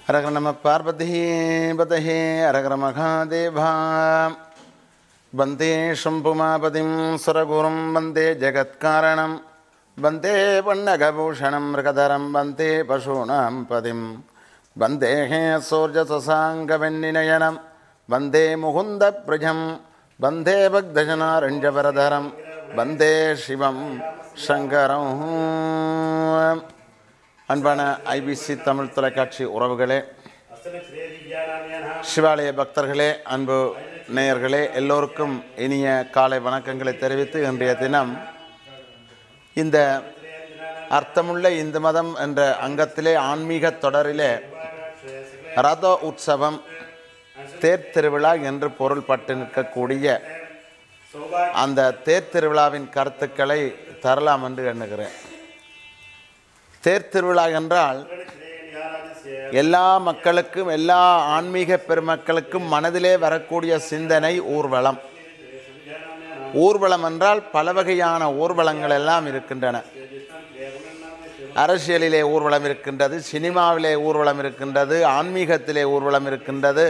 ஹரஹர நம பார்வதி பதஹே ஹரஹர மகாதேவா வந்தே சம்புமாபதிம் சுரகுரும் வந்தே ஜகத்காரணம் வந்தே பன்னகபூஷணம் மிருகதரம் வந்தே பசூனாம் பதிம் வந்தே சூர்ஜசசாங்கவென்னிநயனம் வந்தே முகுந்த பிரஜம் வந்தே பக்தஜனாரஞ்சவரதரம் வந்தே சிவம் சங்கரம் அன்பான ஐபிசி தமிழ் தொலைக்காட்சி உறவுகளே சிவாலய பக்தர்களே அன்பு நேயர்களே எல்லோருக்கும் இனிய காலை வணக்கங்களை தெரிவித்து இன்றைய தினம் இந்த அர்த்தமுள்ள இந்து மதம் என்ற அங்கத்திலே ஆன்மீக தொடரிலே ரத உற்சவம் தேர் திருவிழா என்று பொருள்பட்டு நிற்கக்கூடிய அந்த தேர் திருவிழாவின் கருத்துக்களை தரலாம் என்று எண்ணுகிறேன் தேர் திருவிழா என்றால் எல்லா மக்களுக்கும் எல்லா ஆன்மீக பெருமக்களுக்கும் மனதிலே வரக்கூடிய சிந்தனை ஊர்வலம் ஊர்வலம் என்றால் பல வகையான ஊர்வலங்கள் எல்லாம் இருக்கின்றன அரசியலிலே ஊர்வலம் இருக்கின்றது சினிமாவிலே ஊர்வலம் இருக்கின்றது ஆன்மீகத்திலே ஊர்வலம் இருக்கின்றது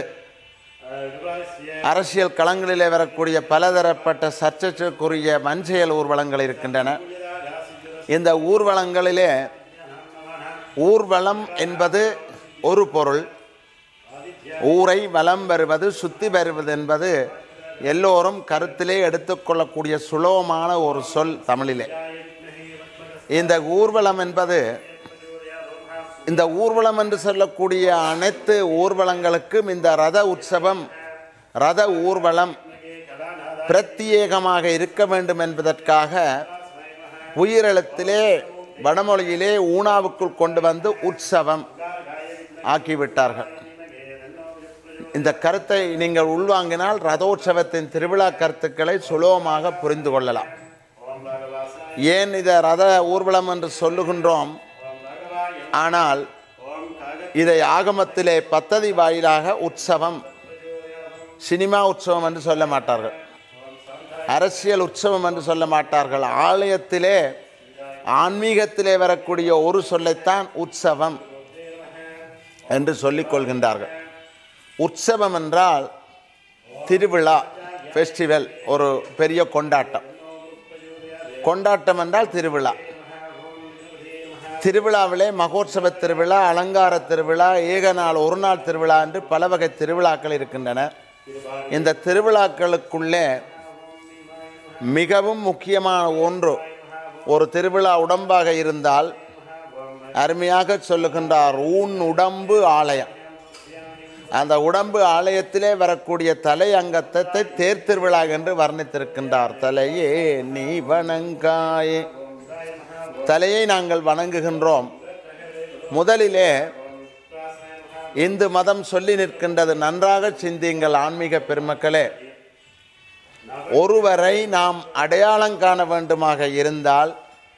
அரசியல் களங்களிலே வரக்கூடிய பலதரப்பட்ட சர்ச்சைக்குரிய மஞ்செயல் ஊர்வலங்கள் இருக்கின்றன இந்த ஊர்வலங்களிலே ஊர்வலம் என்பது ஒரு பொருள் ஊரை வலம் வருவது சுத்தி வருவது என்பது எல்லோரும் கருத்திலே எடுத்துக்கொள்ளக்கூடிய சுலபமான ஒரு சொல் தமிழிலே இந்த ஊர்வலம் என்பது இந்த ஊர்வலம் என்று சொல்லக்கூடிய அனைத்து ஊர்வலங்களுக்கும் இந்த ரத உற்சவம் ரத ஊர்வலம் பிரத்யேகமாக இருக்க வேண்டும் என்பதற்காக உயிரெழுத்திலே வடமொழியிலே ஊனாவுக்குள் கொண்டு வந்து உற்சவம் ஆக்கிவிட்டார்கள் இந்த கருத்தை நீங்கள் உள்வாங்கினால் ரதோற்சவத்தின் திருவிழா கருத்துக்களை சுலபமாக புரிந்து கொள்ளலாம் ஏன் இதை ரத ஊர்வலம் என்று சொல்லுகின்றோம் ஆனால் இதை ஆகமத்திலே பத்ததி வாயிலாக உற்சவம் சினிமா உற்சவம் என்று சொல்ல மாட்டார்கள் அரசியல் உற்சவம் என்று சொல்ல மாட்டார்கள் ஆலயத்திலே ஆன்மீகத்திலே வரக்கூடிய ஒரு சொல்லைத்தான் உற்சவம் என்று சொல்லிக் கொள்கின்றார்கள் உற்சவம் என்றால் திருவிழா ஃபெஸ்டிவல் ஒரு பெரிய கொண்டாட்டம் கொண்டாட்டம் என்றால் திருவிழா திருவிழாவிலே மகோற்சவ திருவிழா அலங்கார திருவிழா ஏக நாள் ஒரு நாள் திருவிழா என்று பல வகை திருவிழாக்கள் இருக்கின்றன இந்த திருவிழாக்களுக்குள்ளே மிகவும் முக்கியமான ஒன்று ஒரு திருவிழா உடம்பாக இருந்தால் அருமையாக சொல்லுகின்றார் ஊன் உடம்பு ஆலயம் அந்த உடம்பு ஆலயத்திலே வரக்கூடிய தலை அங்கத்தை தேர் திருவிழா என்று வர்ணித்திருக்கின்றார் தலையே நீ வணங்காயே தலையை நாங்கள் வணங்குகின்றோம் முதலிலே இந்து மதம் சொல்லி நிற்கின்றது நன்றாக சிந்தியுங்கள் ஆன்மீக பெருமக்களே ஒருவரை நாம் அடையாளம் காண வேண்டுமாக இருந்தால்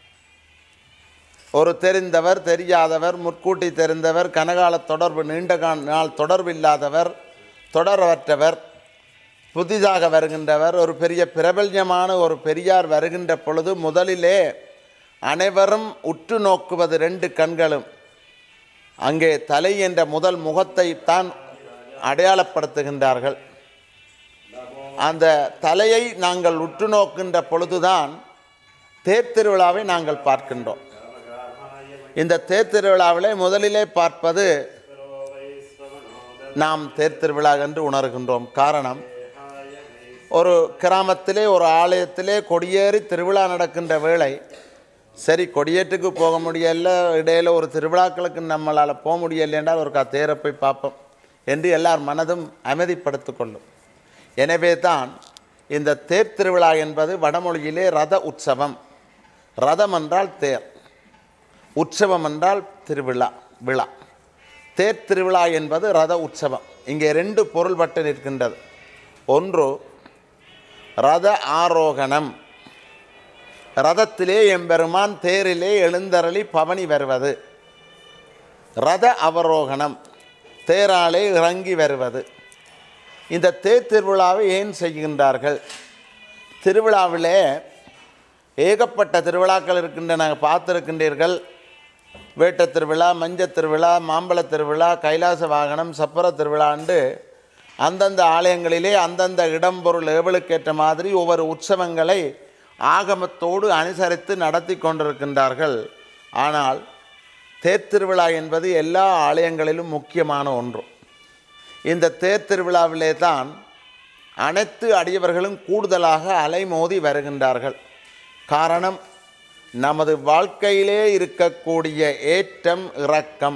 ஒரு தெரிந்தவர் தெரியாதவர் முற்கூட்டி தெரிந்தவர் கனகால தொடர்பு நீண்ட கா- நாள் தொடர்பில்லாதவர் தொடர்பற்றவர் புதிதாக வருகின்றவர் ஒரு பெரிய பிரபல்யமான ஒரு பெரியார் வருகின்ற பொழுது முதலிலே அனைவரும் உற்று நோக்குவது ரெண்டு கண்களும் அங்கே தலை என்ற முதல் முகத்தை தான் அடையாளப்படுத்துகின்றார்கள் அந்த தலையை நாங்கள் உற்று நோக்கின்ற பொழுதுதான் தேர் திருவிழாவை நாங்கள் பார்க்கின்றோம் இந்த தேர் திருவிழாவிலே முதலிலே பார்ப்பது நாம் தேர் திருவிழா என்று உணர்கின்றோம் காரணம் ஒரு கிராமத்திலே ஒரு ஆலயத்திலே கொடியேறி திருவிழா நடக்கின்ற வேளை சரி கொடியேற்றுக்கு போக முடியல இடையில ஒரு திருவிழாக்களுக்கு நம்மளால் போக முடியல என்றால் ஒரு கா தேரை போய் பார்ப்போம் என்று எல்லார் மனதும் அமைதிப்படுத்திக் கொள்ளும் எனவே தான் இந்த தேர் திருவிழா என்பது வடமொழியிலே ரத உற்சவம் ரதம் என்றால் தேர் உற்சவம் என்றால் திருவிழா விழா தேர் திருவிழா என்பது ரத உற்சவம் இங்கே ரெண்டு பொருள்பட்டு நிற்கின்றது ஒன்று ரத ஆரோகணம் ரதத்திலே எம்பெருமான் தேரிலே எழுந்தருளி பவனி வருவது ரத அவரோகணம் தேராலே இறங்கி வருவது இந்த தேர் திருவிழாவை ஏன் செய்கின்றார்கள் திருவிழாவிலே ஏகப்பட்ட திருவிழாக்கள் இருக்கின்றன பார்த்திருக்கின்றீர்கள் வேட்டத் திருவிழா மஞ்சத் திருவிழா மாம்பழத் திருவிழா கைலாச வாகனம் சப்பர திருவிழாண்டு அந்தந்த ஆலயங்களிலே அந்தந்த இடம்பொருள் ஏவலுக்கேற்ற மாதிரி ஒவ்வொரு உற்சவங்களை ஆகமத்தோடு அனுசரித்து நடத்தி கொண்டிருக்கின்றார்கள் ஆனால் தேர்திருவிழா என்பது எல்லா ஆலயங்களிலும் முக்கியமான ஒன்று இந்த தேர் திருவிழாவிலே தான் அனைத்து அடியவர்களும் கூடுதலாக அலைமோதி வருகின்றார்கள் காரணம் நமது வாழ்க்கையிலே இருக்கக்கூடிய ஏற்றம் இறக்கம்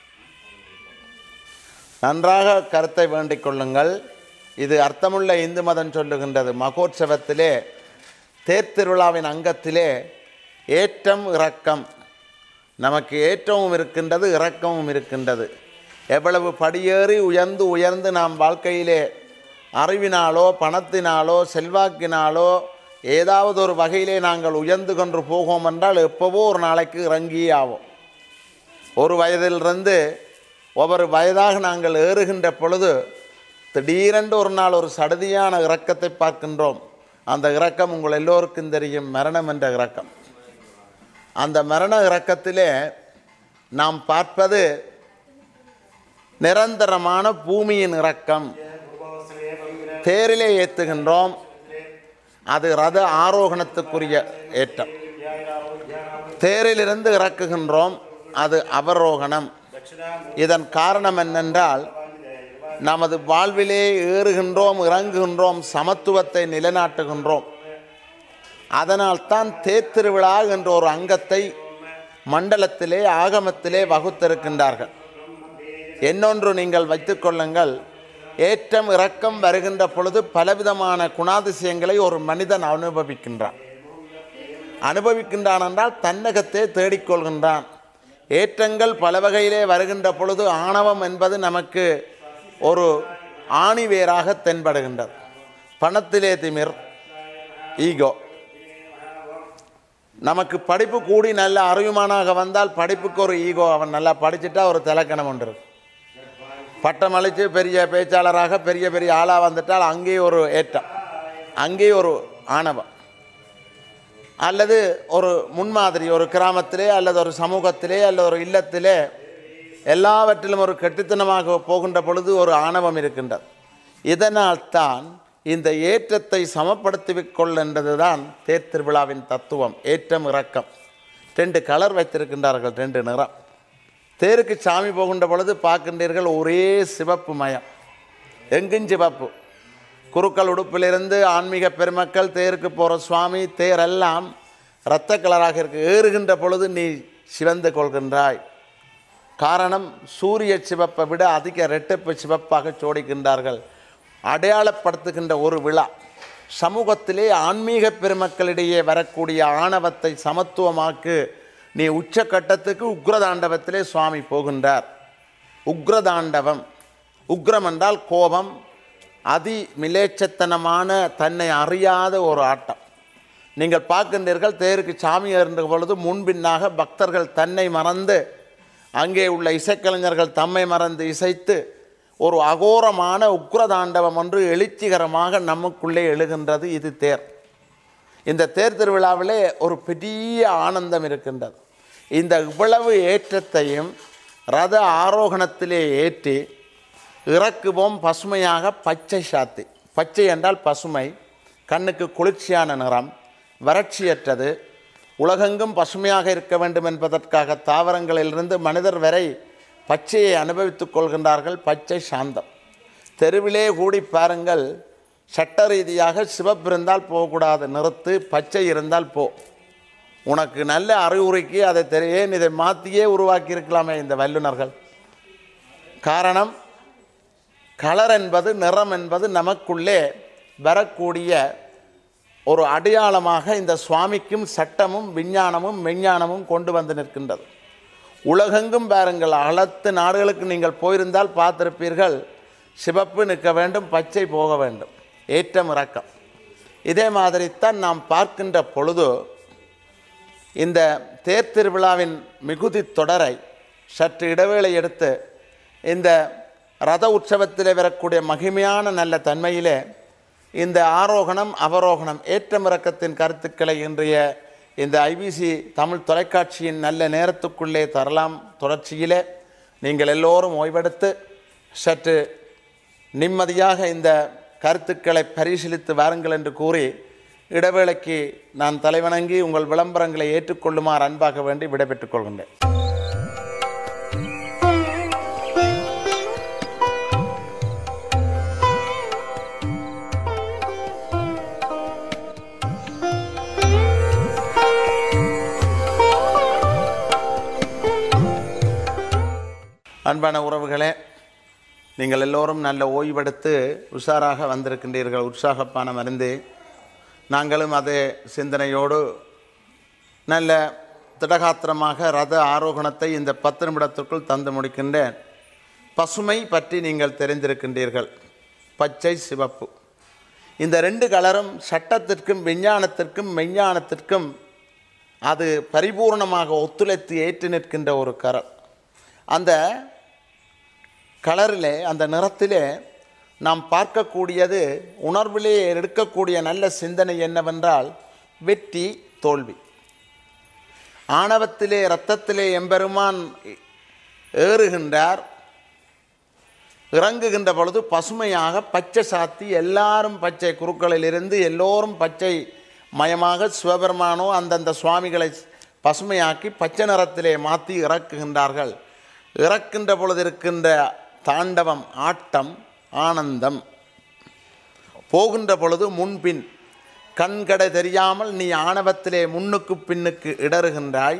நன்றாக கருத்தை வேண்டிக் கொள்ளுங்கள் இது அர்த்தமுள்ள இந்து மதம் சொல்லுகின்றது மகோற்சவத்திலே தேர்திருவிழாவின் அங்கத்திலே ஏற்றம் இறக்கம் நமக்கு ஏற்றமும் இருக்கின்றது இறக்கமும் இருக்கின்றது எவ்வளவு படியேறி உயர்ந்து உயர்ந்து நாம் வாழ்க்கையிலே அறிவினாலோ பணத்தினாலோ செல்வாக்கினாலோ ஏதாவது ஒரு வகையிலே நாங்கள் உயர்ந்து கொண்டு போவோம் என்றால் எப்போவோ ஒரு நாளைக்கு இறங்கியே ஆவோம் ஒரு வயதிலிருந்து ஒவ்வொரு வயதாக நாங்கள் ஏறுகின்ற பொழுது திடீரென்று ஒரு நாள் ஒரு சடுதியான இறக்கத்தை பார்க்கின்றோம் அந்த இறக்கம் உங்கள் எல்லோருக்கும் தெரியும் மரணம் என்ற இறக்கம் அந்த மரண இறக்கத்திலே நாம் பார்ப்பது நிரந்தரமான பூமியின் இறக்கம் தேரிலே ஏற்றுகின்றோம் அது ரத ஆரோகணத்துக்குரிய ஏற்றம் தேரிலிருந்து இறக்குகின்றோம் அது அவரோகணம் இதன் காரணம் என்னென்றால் நமது வாழ்விலே ஏறுகின்றோம் இறங்குகின்றோம் சமத்துவத்தை நிலைநாட்டுகின்றோம் அதனால்தான் தேத்திருவிழா என்ற ஒரு அங்கத்தை மண்டலத்திலே ஆகமத்திலே வகுத்திருக்கின்றார்கள் என்னொன்று நீங்கள் வைத்துக்கொள்ளுங்கள் ஏற்றம் இறக்கம் வருகின்ற பொழுது பலவிதமான குணாதிசயங்களை ஒரு மனிதன் அனுபவிக்கின்றான் அனுபவிக்கின்றான் என்றால் தன்னகத்தை தேடிக்கொள்கின்றான் ஏற்றங்கள் பல வகையிலே வருகின்ற பொழுது ஆணவம் என்பது நமக்கு ஒரு ஆணிவேராக தென்படுகின்றது பணத்திலே திமிர் ஈகோ நமக்கு படிப்பு கூடி நல்ல அறிவுமானாக வந்தால் படிப்புக்கு ஒரு ஈகோ அவன் நல்லா படிச்சுட்டா ஒரு திலக்கணம் ஒன்று இருக்கு பட்டம் அளித்து பெரிய பேச்சாளராக பெரிய பெரிய ஆளாக வந்துட்டால் அங்கே ஒரு ஏற்றம் அங்கே ஒரு ஆணவம் அல்லது ஒரு முன்மாதிரி ஒரு கிராமத்திலே அல்லது ஒரு சமூகத்திலே அல்லது ஒரு இல்லத்திலே எல்லாவற்றிலும் ஒரு கெட்டுத்தனமாக போகின்ற பொழுது ஒரு ஆணவம் இருக்கின்றது இதனால் தான் இந்த ஏற்றத்தை சமப்படுத்திக் கொள்ளென்றது தான் தேர் திருவிழாவின் தத்துவம் ஏற்றம் இறக்கம் ரெண்டு கலர் வைத்திருக்கின்றார்கள் ரெண்டு நிறம் தேருக்கு சாமி போகின்ற பொழுது பார்க்கின்றீர்கள் ஒரே சிவப்பு மயம் எங்கும் சிவப்பு குருக்கள் உடுப்பிலிருந்து ஆன்மீக பெருமக்கள் தேருக்கு போகிற சுவாமி தேர் எல்லாம் இரத்த கலராக இருக்கு ஏறுகின்ற பொழுது நீ சிவந்து கொள்கின்றாய் காரணம் சூரிய சிவப்பை விட அதிக இரட்டிப்பு சிவப்பாக சோடிக்கின்றார்கள் அடையாளப்படுத்துகின்ற ஒரு விழா சமூகத்திலே ஆன்மீக பெருமக்களிடையே வரக்கூடிய ஆணவத்தை சமத்துவமாக்கு நீ உச்சக்கட்டத்துக்கு உக்ரதாண்டவத்திலே சுவாமி போகின்றார் உக்ரதாண்டவம் உக்ரம் என்றால் கோபம் அதி மிலேச்சத்தனமான தன்னை அறியாத ஒரு ஆட்டம் நீங்கள் பார்க்கின்றீர்கள் தேருக்கு சாமி ஏறுகின்ற பொழுது முன்பின்னாக பக்தர்கள் தன்னை மறந்து அங்கே உள்ள இசைக்கலைஞர்கள் தம்மை மறந்து இசைத்து ஒரு அகோரமான உக்ரதாண்டவம் ஒன்று எழுச்சிகரமாக நமக்குள்ளே எழுகின்றது இது தேர் இந்த தேர் திருவிழாவிலே ஒரு பெரிய ஆனந்தம் இருக்கின்றது இந்த இவ்வளவு ஏற்றத்தையும் ரத ஆரோகணத்திலே ஏற்றி இறக்குவோம் பசுமையாக பச்சை சாத்தி பச்சை என்றால் பசுமை கண்ணுக்கு குளிர்ச்சியான நிறம் வறட்சியற்றது உலகெங்கும் பசுமையாக இருக்க வேண்டும் என்பதற்காக தாவரங்களிலிருந்து மனிதர் வரை பச்சையை அனுபவித்துக் கொள்கின்றார்கள் பச்சை சாந்தம் தெருவிலே கூடி பாருங்கள் சட்ட ரீதியாக சிவப்பு இருந்தால் போகக்கூடாது நிறுத்து பச்சை இருந்தால் போ உனக்கு நல்ல அறிவுரைக்கு அதை தெரிய ஏன் இதை மாற்றியே உருவாக்கி இருக்கலாமே இந்த வல்லுநர்கள் காரணம் கலர் என்பது நிறம் என்பது நமக்குள்ளே வரக்கூடிய ஒரு அடையாளமாக இந்த சுவாமிக்கும் சட்டமும் விஞ்ஞானமும் மெஞ்ஞானமும் கொண்டு வந்து நிற்கின்றது உலகெங்கும் பாருங்கள் அனைத்து நாடுகளுக்கு நீங்கள் போயிருந்தால் பார்த்திருப்பீர்கள் சிவப்பு நிற்க வேண்டும் பச்சை போக வேண்டும் ஏற்றம் இறக்கம் இதே மாதிரித்தான் நாம் பார்க்கின்ற பொழுது இந்த தேர் திருவிழாவின் மிகுதி தொடரை சற்று இடைவேளை எடுத்து இந்த ரத உற்சவத்திலே வரக்கூடிய மகிமையான நல்ல தன்மையிலே இந்த ஆரோகணம் அவரோகணம் ஏற்றமிறக்கத்தின் கருத்துக்களை இன்றைய இந்த ஐபிசி தமிழ் தொலைக்காட்சியின் நல்ல நேரத்துக்குள்ளே தரலாம் தொடர்ச்சியிலே நீங்கள் எல்லோரும் ஓய்வெடுத்து சற்று நிம்மதியாக இந்த கருத்துக்களை பரிசீலித்து வாருங்கள் என்று கூறி இடைவேளைக்கு நான் தலைவணங்கி உங்கள் விளம்பரங்களை ஏற்றுக்கொள்ளுமாறு அன்பாக வேண்டி விடைபெற்றுக் கொள்கின்றேன் அன்பான உறவுகளே நீங்கள் எல்லோரும் நல்ல ஓய்வெடுத்து உஷாராக வந்திருக்கின்றீர்கள் உற்சாகப்பான மருந்து நாங்களும் அதே சிந்தனையோடு நல்ல திடகாத்திரமாக ரத ஆரோகணத்தை இந்த பத்து நிமிடத்திற்குள் தந்து முடிக்கின்றேன் பசுமை பற்றி நீங்கள் தெரிந்திருக்கின்றீர்கள் பச்சை சிவப்பு இந்த ரெண்டு கலரும் சட்டத்திற்கும் விஞ்ஞானத்திற்கும் மெஞ்ஞானத்திற்கும் அது பரிபூர்ணமாக ஒத்துழைத்து ஏற்று நிற்கின்ற ஒரு கரல் அந்த கலரிலே அந்த நிறத்திலே நாம் பார்க்கக்கூடியது உணர்விலே எடுக்கக்கூடிய நல்ல சிந்தனை என்னவென்றால் வெற்றி தோல்வி ஆணவத்திலே இரத்தத்திலே எம்பெருமான் ஏறுகின்றார் இறங்குகின்ற பொழுது பசுமையாக பச்சை சாத்தி எல்லாரும் பச்சை குருக்களிலிருந்து எல்லோரும் பச்சை மயமாக சிவபெருமானோ அந்தந்த சுவாமிகளை பசுமையாக்கி பச்சை நிறத்திலே மாற்றி இறக்குகின்றார்கள் இறக்கின்ற பொழுது இருக்கின்ற தாண்டவம் ஆட்டம் ஆனந்தம் போகின்ற பொழுது முன்பின் கண்கடை தெரியாமல் நீ ஆணவத்திலே முன்னுக்கு பின்னுக்கு இடறுகின்றாய்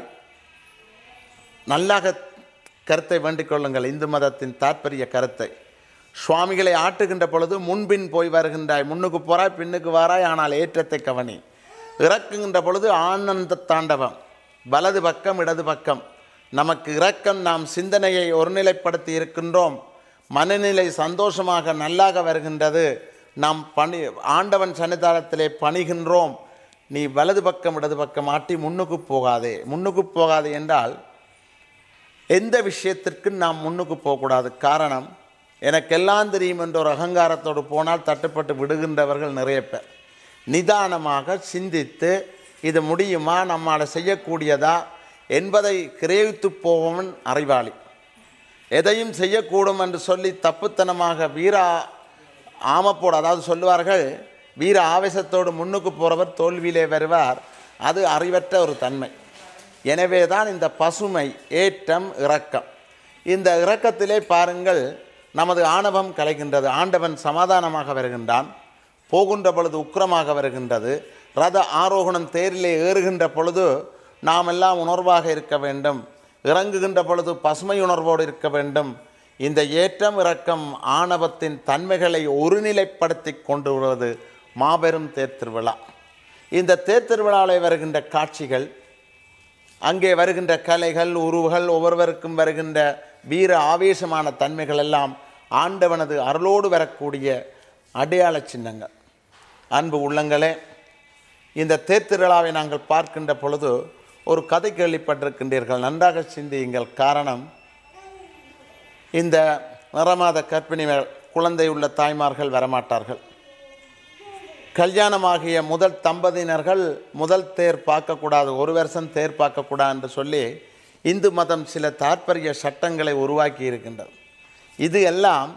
நல்லாக கருத்தை வேண்டிக் கொள்ளுங்கள் இந்து மதத்தின் தாற்பரிய கருத்தை சுவாமிகளை ஆட்டுகின்ற பொழுது முன்பின் போய் வருகின்றாய் முன்னுக்கு போறாய் பின்னுக்கு வாராய் ஆனால் ஏற்றத்தை கவனி இறக்குகின்ற பொழுது ஆனந்த தாண்டவம் வலது பக்கம் இடது பக்கம் நமக்கு இரக்கம் நாம் சிந்தனையை ஒருநிலைப்படுத்தி இருக்கின்றோம் மனநிலை சந்தோஷமாக நல்லாக வருகின்றது நாம் பணி ஆண்டவன் சன்னிதானத்திலே பணிகின்றோம் நீ வலது பக்கம் இடது பக்கம் ஆட்டி முன்னுக்கு போகாதே முன்னுக்கு போகாதே என்றால் எந்த விஷயத்திற்கு நாம் முன்னுக்கு போகக்கூடாது காரணம் எனக்கெல்லாம் தெரியும் என்ற ஒரு அகங்காரத்தோடு போனால் தட்டுப்பட்டு விடுகின்றவர்கள் நிறைய பேர் நிதானமாக சிந்தித்து இது முடியுமா நம்மால் செய்யக்கூடியதா என்பதை கிரேவித்து போபவன் அறிவாளி எதையும் செய்யக்கூடும் என்று சொல்லி தப்புத்தனமாக வீரா ஆமப்போடு அதாவது சொல்லுவார்கள் வீர ஆவேசத்தோடு முன்னுக்கு போகிறவர் தோல்வியிலே வருவார் அது அறிவற்ற ஒரு தன்மை எனவே தான் இந்த பசுமை ஏற்றம் இரக்கம் இந்த இரக்கத்திலே பாருங்கள் நமது ஆணவம் கலைகின்றது ஆண்டவன் சமாதானமாக வருகின்றான் போகின்ற பொழுது உக்கிரமாக வருகின்றது ரத ஆரோகணம் தேரிலே ஏறுகின்ற பொழுது நாம் எல்லாம் உணர்வாக இருக்க வேண்டும் இறங்குகின்ற பொழுது பசுமை உணர்வோடு இருக்க வேண்டும் இந்த ஏற்றம் இரக்கம் ஆணவத்தின் தன்மைகளை ஒருநிலைப்படுத்தி கொண்டு வருவது மாபெரும் தேர்திருவிழா இந்த தேர்திருவிழாவில் வருகின்ற காட்சிகள் அங்கே வருகின்ற கலைகள் உருவுகள் ஒவ்வொருவருக்கும் வருகின்ற வீர ஆவேசமான தன்மைகள் எல்லாம் ஆண்டவனது அருளோடு வரக்கூடிய அடையாள சின்னங்கள் அன்பு உள்ளங்களே இந்த தேர்திருவிழாவை நாங்கள் பார்க்கின்ற பொழுது ஒரு கதை கேள்விப்பட்டிருக்கின்றீர்கள் நன்றாக சிந்தியுங்கள் காரணம் இந்த நிறமாத கர்ப்பிணிகள் குழந்தை உள்ள தாய்மார்கள் வரமாட்டார்கள் கல்யாணமாகிய முதல் தம்பதியினர்கள் முதல் தேர் பார்க்கக்கூடாது ஒரு வருஷம் தேர் பார்க்கக்கூடாது என்று சொல்லி இந்து மதம் சில தாற்பரிய சட்டங்களை உருவாக்கி இருக்கின்றது இது எல்லாம்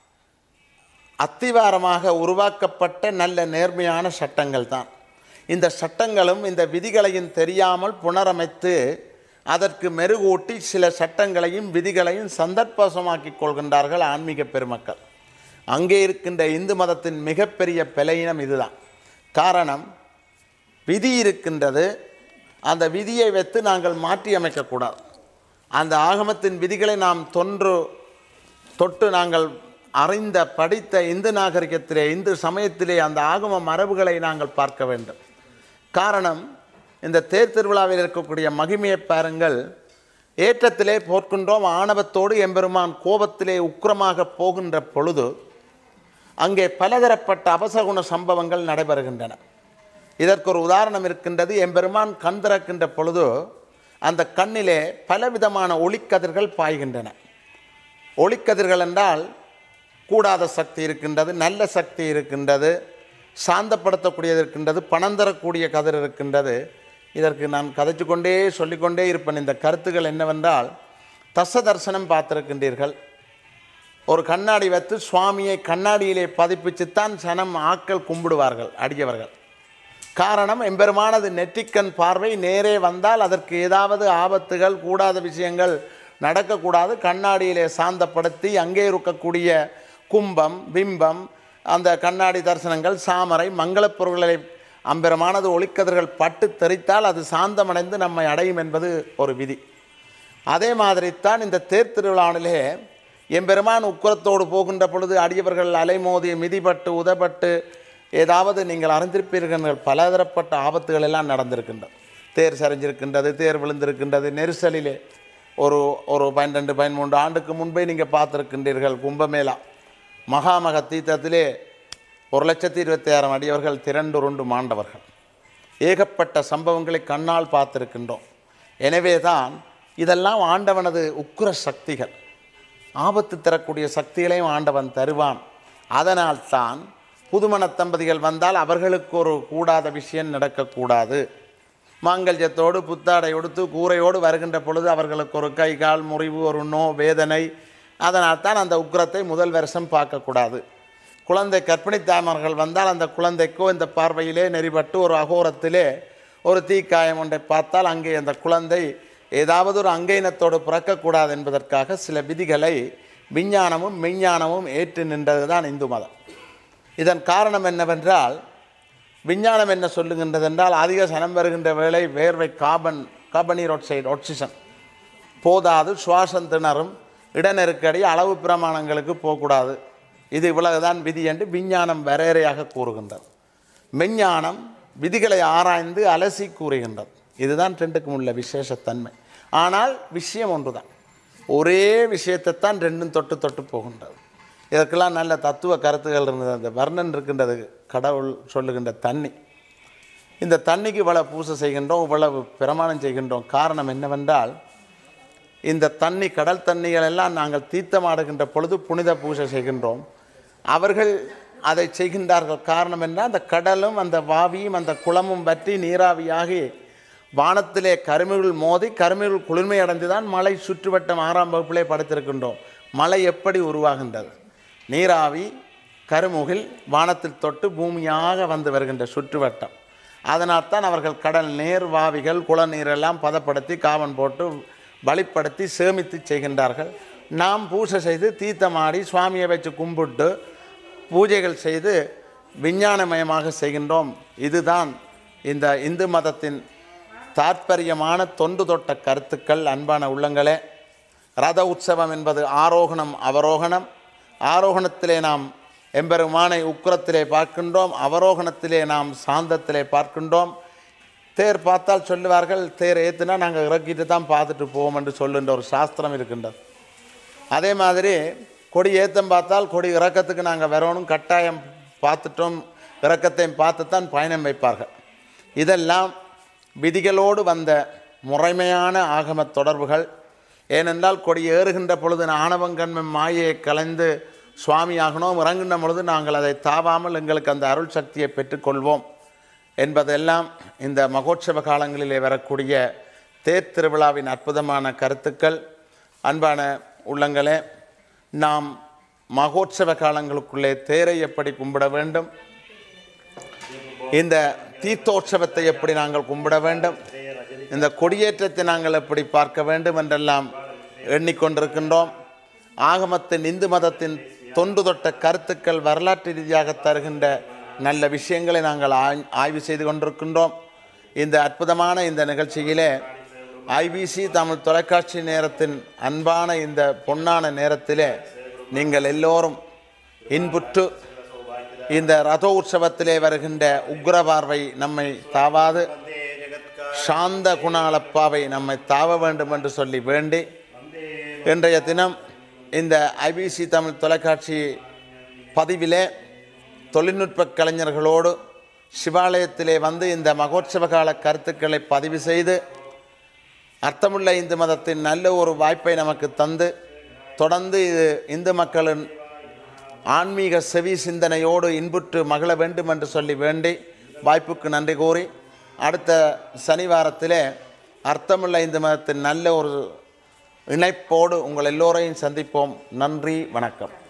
அத்திவாரமாக உருவாக்கப்பட்ட நல்ல நேர்மையான சட்டங்கள் தான் இந்த சட்டங்களும் இந்த விதிகளையும் தெரியாமல் புனரமைத்து அதற்கு மெருகூட்டி சில சட்டங்களையும் விதிகளையும் சந்தர்ப்பசமாக்கி கொள்கின்றார்கள் ஆன்மீக பெருமக்கள் அங்கே இருக்கின்ற இந்து மதத்தின் மிகப்பெரிய பிழையினம் இதுதான் காரணம் விதி இருக்கின்றது அந்த விதியை வைத்து நாங்கள் மாற்றி அமைக்கக்கூடாது அந்த ஆகமத்தின் விதிகளை நாம் தொன்று தொட்டு நாங்கள் அறிந்த படித்த இந்து நாகரிகத்திலே இந்து சமயத்திலே அந்த ஆகம மரபுகளை நாங்கள் பார்க்க வேண்டும் காரணம் இந்த தேர் திருவிழாவில் இருக்கக்கூடிய மகிமையை பாருங்கள் ஏற்றத்திலே போர்க்கின்றோம் ஆணவத்தோடு எம்பெருமான் கோபத்திலே உக்கிரமாக போகின்ற பொழுது அங்கே பலதரப்பட்ட அபசகுண சம்பவங்கள் நடைபெறுகின்றன இதற்கு ஒரு உதாரணம் இருக்கின்றது எம்பெருமான் கண் திறக்கின்ற பொழுது அந்த கண்ணிலே பலவிதமான ஒளிக்கதிர்கள் பாய்கின்றன ஒளிக்கதிர்கள் என்றால் கூடாத சக்தி இருக்கின்றது நல்ல சக்தி இருக்கின்றது சாந்தப்படுத்தக்கூடியது இருக்கின்றது பணம் தரக்கூடிய கதிர் இருக்கின்றது இதற்கு நான் கதைச்சு கொண்டே சொல்லிக்கொண்டே இருப்பேன் இந்த கருத்துக்கள் என்னவென்றால் தச தரிசனம் பார்த்திருக்கின்றீர்கள் ஒரு கண்ணாடி வைத்து சுவாமியை கண்ணாடியிலே பதிப்பிச்சுத்தான் சனம் ஆக்கள் கும்பிடுவார்கள் அடியவர்கள் காரணம் எம்பெருமானது நெற்றிக்கண் பார்வை நேரே வந்தால் அதற்கு ஏதாவது ஆபத்துகள் கூடாத விஷயங்கள் நடக்கக்கூடாது கண்ணாடியிலே சாந்தப்படுத்தி அங்கே இருக்கக்கூடிய கும்பம் பிம்பம் அந்த கண்ணாடி தரிசனங்கள் சாமரை மங்களப் பொருள்களை அம்பெருமானது ஒளிக்கதிர்கள் பட்டு தெரித்தால் அது சாந்தமடைந்து நம்மை அடையும் என்பது ஒரு விதி அதே மாதிரித்தான் இந்த தேர் திருவிழாவிலே எம்பெருமான் உக்கரத்தோடு போகின்ற பொழுது அடியவர்கள் அலைமோதி மிதிபட்டு உதப்பட்டு ஏதாவது நீங்கள் அறிந்திருப்பீர்கள் பலதரப்பட்ட ஆபத்துகள் எல்லாம் நடந்திருக்கின்றது தேர் சரிஞ்சிருக்கின்றது தேர் விழுந்திருக்கின்றது நெரிசலிலே ஒரு ஒரு பன்னிரெண்டு பதிமூன்று ஆண்டுக்கு முன்பே நீங்கள் பார்த்துருக்கின்றீர்கள் கும்பமேளா மகாமக தீர்த்தத்திலே ஒரு லட்சத்தி இருபத்தி ஆயிரம் அடியவர்கள் திரண்டுருண்டு மாண்டவர்கள் ஏகப்பட்ட சம்பவங்களை கண்ணால் பார்த்திருக்கின்றோம் எனவே தான் இதெல்லாம் ஆண்டவனது உக்கிர சக்திகள் ஆபத்து தரக்கூடிய சக்திகளையும் ஆண்டவன் தருவான் அதனால் தான் புதுமண தம்பதிகள் வந்தால் அவர்களுக்கு ஒரு கூடாத விஷயம் நடக்கக்கூடாது மாங்கல்யத்தோடு புத்தாடை உடுத்து கூரையோடு வருகின்ற பொழுது அவர்களுக்கு ஒரு கை கால் முறிவு ஒரு நோ வேதனை அதனால் தான் அந்த உக்கிரத்தை முதல் வருஷம் பார்க்கக்கூடாது குழந்தை கர்ப்பிணி தாமர்கள் வந்தால் அந்த குழந்தைக்கோ இந்த பார்வையிலே நெறிபட்டு ஒரு அகோரத்திலே ஒரு தீக்காயம் ஒன்றை பார்த்தால் அங்கே அந்த குழந்தை ஏதாவது ஒரு அங்கீனத்தோடு பிறக்கக்கூடாது என்பதற்காக சில விதிகளை விஞ்ஞானமும் மெஞ்ஞானமும் ஏற்று நின்றது தான் இந்து மதம் இதன் காரணம் என்னவென்றால் விஞ்ஞானம் என்ன சொல்லுகின்றது என்றால் அதிக சனம் வருகின்ற வேளை வேர்வை கார்பன் கார்பனீர் ஆக்சைடு ஆக்சிஜன் போதாது சுவாசம் திணறும் இடநெருக்கடி அளவு பிரமாணங்களுக்கு போகக்கூடாது இது இவ்வளவுதான் விதி என்று விஞ்ஞானம் வரையறையாக கூறுகின்றது மெஞ்ஞானம் விதிகளை ஆராய்ந்து அலசி கூறுகின்றது இதுதான் ரெண்டுக்கும் உள்ள விசேஷத்தன்மை ஆனால் விஷயம் ஒன்றுதான் ஒரே விஷயத்தைத்தான் ரெண்டும் தொட்டு தொட்டு போகின்றது இதற்கெல்லாம் நல்ல தத்துவ கருத்துகள் இருந்தது அந்த வர்ணன் இருக்கின்றது கடவுள் சொல்லுகின்ற தண்ணி இந்த தண்ணிக்கு இவ்வளவு பூசை செய்கின்றோம் இவ்வளவு பிரமாணம் செய்கின்றோம் காரணம் என்னவென்றால் இந்த தண்ணி கடல் தண்ணிகள் எல்லாம் நாங்கள் தீர்த்தமாடுகின்ற பொழுது புனித பூஜை செய்கின்றோம் அவர்கள் அதை செய்கின்றார்கள் காரணம் என்ன அந்த கடலும் அந்த வாவியும் அந்த குளமும் வற்றி நீராவியாகி வானத்திலே கருமிகள் மோதி கருமிகள் குளிர்மை அடைந்து தான் மலை சுற்றுவட்டம் ஆறாம் வகுப்பிலே படுத்திருக்கின்றோம் மலை எப்படி உருவாகின்றது நீராவி கருமுகில் வானத்தில் தொட்டு பூமியாக வந்து வருகின்ற சுற்றுவட்டம் அதனால் தான் அவர்கள் கடல் நீர் வாவிகள் குளநீரெல்லாம் பதப்படுத்தி காவன் போட்டு வழிப்படுத்தி சேமித்து செய்கின்றார்கள் நாம் பூஜை செய்து தீர்த்தமாடி சுவாமியை வச்சு கும்பிட்டு பூஜைகள் செய்து விஞ்ஞானமயமாக செய்கின்றோம் இதுதான் இந்த இந்து மதத்தின் தாற்பயமான தொண்டு தொட்ட கருத்துக்கள் அன்பான உள்ளங்களே ரத உற்சவம் என்பது ஆரோகணம் அவரோகணம் ஆரோகணத்திலே நாம் எம்பெருமானை உக்கிரத்திலே பார்க்கின்றோம் அவரோகணத்திலே நாம் சாந்தத்திலே பார்க்கின்றோம் தேர் பார்த்தால் சொல்லுவார்கள் தேர் ஏற்றுனா நாங்கள் இறக்கிட்டு தான் பார்த்துட்டு போவோம் என்று சொல்லுன்ற ஒரு சாஸ்திரம் இருக்கின்றது அதே மாதிரி கொடி ஏத்தம் பார்த்தால் கொடி இறக்கத்துக்கு நாங்கள் வரணும் கட்டாயம் பார்த்துட்டோம் இறக்கத்தையும் பார்த்து தான் பயணம் வைப்பார்கள் இதெல்லாம் விதிகளோடு வந்த முறைமையான ஆகம தொடர்புகள் ஏனென்றால் கொடி ஏறுகின்ற பொழுது ஆணவங்கண்மை மாயையை கலைந்து சுவாமி ஆகணும் இறங்குகின்ற பொழுது நாங்கள் அதை தாவாமல் எங்களுக்கு அந்த அருள் சக்தியை பெற்றுக்கொள்வோம் என்பதெல்லாம் இந்த மகோற்சவ காலங்களிலே வரக்கூடிய தேர் திருவிழாவின் அற்புதமான கருத்துக்கள் அன்பான உள்ளங்களே நாம் மகோற்சவ காலங்களுக்குள்ளே தேரை எப்படி கும்பிட வேண்டும் இந்த தீர்த்தோற்சவத்தை எப்படி நாங்கள் கும்பிட வேண்டும் இந்த கொடியேற்றத்தை நாங்கள் எப்படி பார்க்க வேண்டும் என்றெல்லாம் எண்ணிக்கொண்டிருக்கின்றோம் ஆகமத்தின் இந்து மதத்தின் தொன்று தொட்ட கருத்துக்கள் வரலாற்று ரீதியாக தருகின்ற நல்ல விஷயங்களை நாங்கள் ஆய்- ஆய்வு செய்து கொண்டிருக்கின்றோம் இந்த அற்புதமான இந்த நிகழ்ச்சியிலே ஐபிசி தமிழ் தொலைக்காட்சி நேரத்தின் அன்பான இந்த பொன்னான நேரத்திலே நீங்கள் எல்லோரும் இன்புற்று இந்த ரத உற்சவத்திலே வருகின்ற உக்ர பார்வை நம்மை தாவாது சாந்த குணாலப்பாவை நம்மை தாவ வேண்டும் என்று சொல்லி வேண்டி இன்றைய தினம் இந்த ஐபிசி தமிழ் தொலைக்காட்சி பதிவிலே தொழில்நுட்ப கலைஞர்களோடு சிவாலயத்திலே வந்து இந்த மகோற்சவ கால கருத்துக்களை பதிவு செய்து அர்த்தமுள்ள இந்து மதத்தின் நல்ல ஒரு வாய்ப்பை நமக்கு தந்து தொடர்ந்து இது இந்து மக்களின் ஆன்மீக செவி சிந்தனையோடு இன்புற்று மகிழ வேண்டும் என்று சொல்லி வேண்டி வாய்ப்புக்கு நன்றி கூறி அடுத்த சனிவாரத்திலே அர்த்தமுள்ள இந்த மதத்தின் நல்ல ஒரு இணைப்போடு உங்கள் எல்லோரையும் சந்திப்போம் நன்றி வணக்கம்